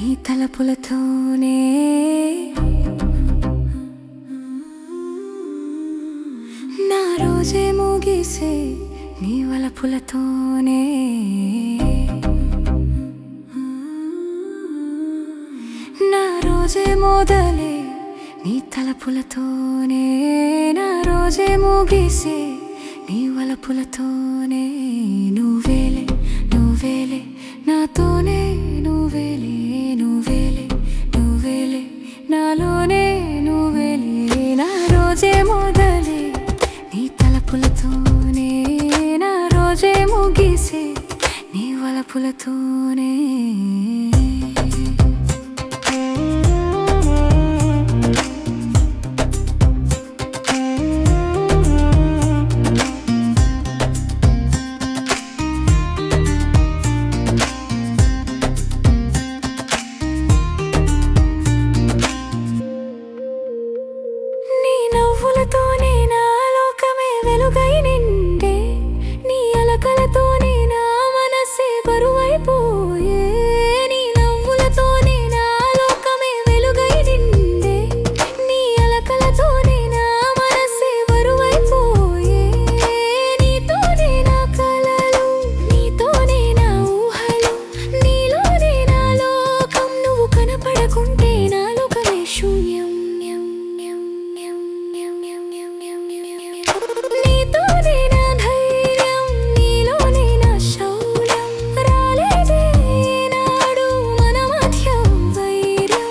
నీ తలపులతోనే నా రోజే ముగిసే నీ వలపులతోనే నా రోజే మొదలే నీ తలపులతోనే నా రోజే ముగిసే నీ వలపులతోనే నువ్వేలే నువ్వేలే నాతోనే నువ్వేలే నువ్వేలే నువ్వేలే నాలోనే నువ్వేలే నా రోజే మొదలే నీ తలపులతోనే నా రోజే ముగిసే నీ వలపులతోనే నీ నవ్వులతోనే నా లోకమే వెలుగై నిండే నీ అలకలతోనే నా మనసే బరువైపోయే నీ నవ్వులతోనే నా లోకమే వెలుగై నిండే నీ అలకలతోనే నా మనసే బరువైపోయే నీతోనే నా కలలు నీతోనే నా ఊహలు నీలోనే నా లోకం నువ్వు కనపడకుంటే నా లోకమే శూన్యం నీతోనే నా ధైర్యం నీలోనే నా శౌర్యం రాలేదే నాడు మన మధ్య వైర్యం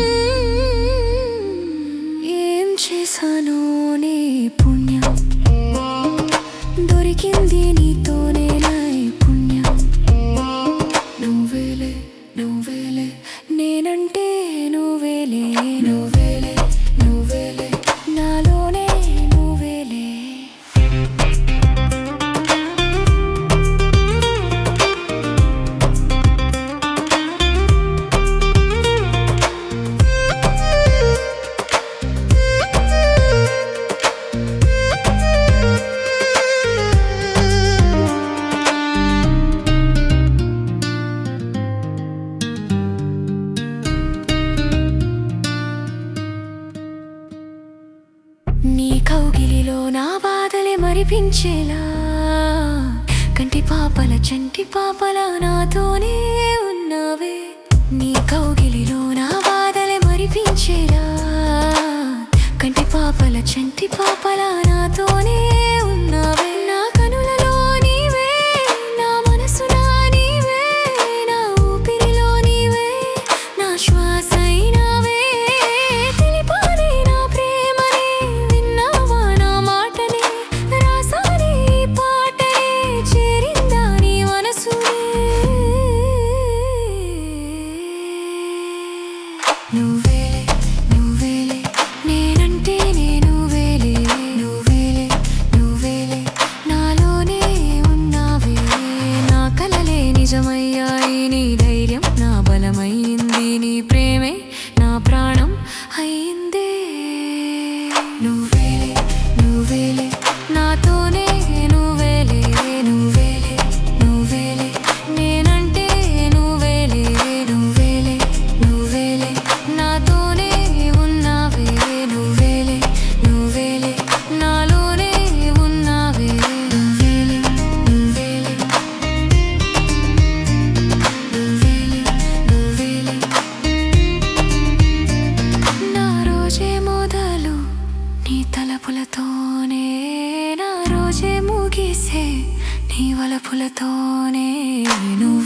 ఏం చేశాను నీ పుణ్యం దొరికింది నీతోనే నైపుణ్యం నువ్వేలే నువ్వేలే నేనంటే నువ్వేలే నువ్వేలే నువ్వేలే నాలోనే నువ్వేలే నీ కౌగిలిలో నా బాధలే మరిపించేలా కంటి పాపల చంటి పాపల నాతోనే ఉన్నావే నీ కౌగిలిలో నా బాధలే మరిపించేలా కంటి పాపల చంటి పాపల నాతోనే ఉన్నావే నా కనులలో నీవే నా మనసునా నీవే నా ఊపిరిలో నీవే నా శ్వాస అయినావే తెలిపాలి నా ప్రేమని విన్నావా నా మాటని రాసాని ఈ పాటని చేరిందా నీ మనసునే నువ్వేలే నువ్వేలే నేనంటే నేను వేలే నువ్వేలే నువ్వేలే నాలోనే ఉన్నావే నా కలలే నిజమయ్యాయి నీ ధైర్యం నా బలమైంది నీ ప్రేమే నా ప్రాణం అయిందే నువ్వేలే నువ్వేలే నాతోనే నువ్వేలే నువ్వేలే నువ్వేలే నేనంటే నువ్వేలే నువ్వేలే నువ్వేలే నాతోనే ఉన్నావే నువ్వేలే నువ్వేలే నాలోనే ఉన్నావే నువ్వేలే నువ్వేలే నువ్వేలే నువ్వేలే నా రోజే మొదలు నీ తలపులతోనే నా రోజే ముగిసే నీ వలపులతోనే నువ్వు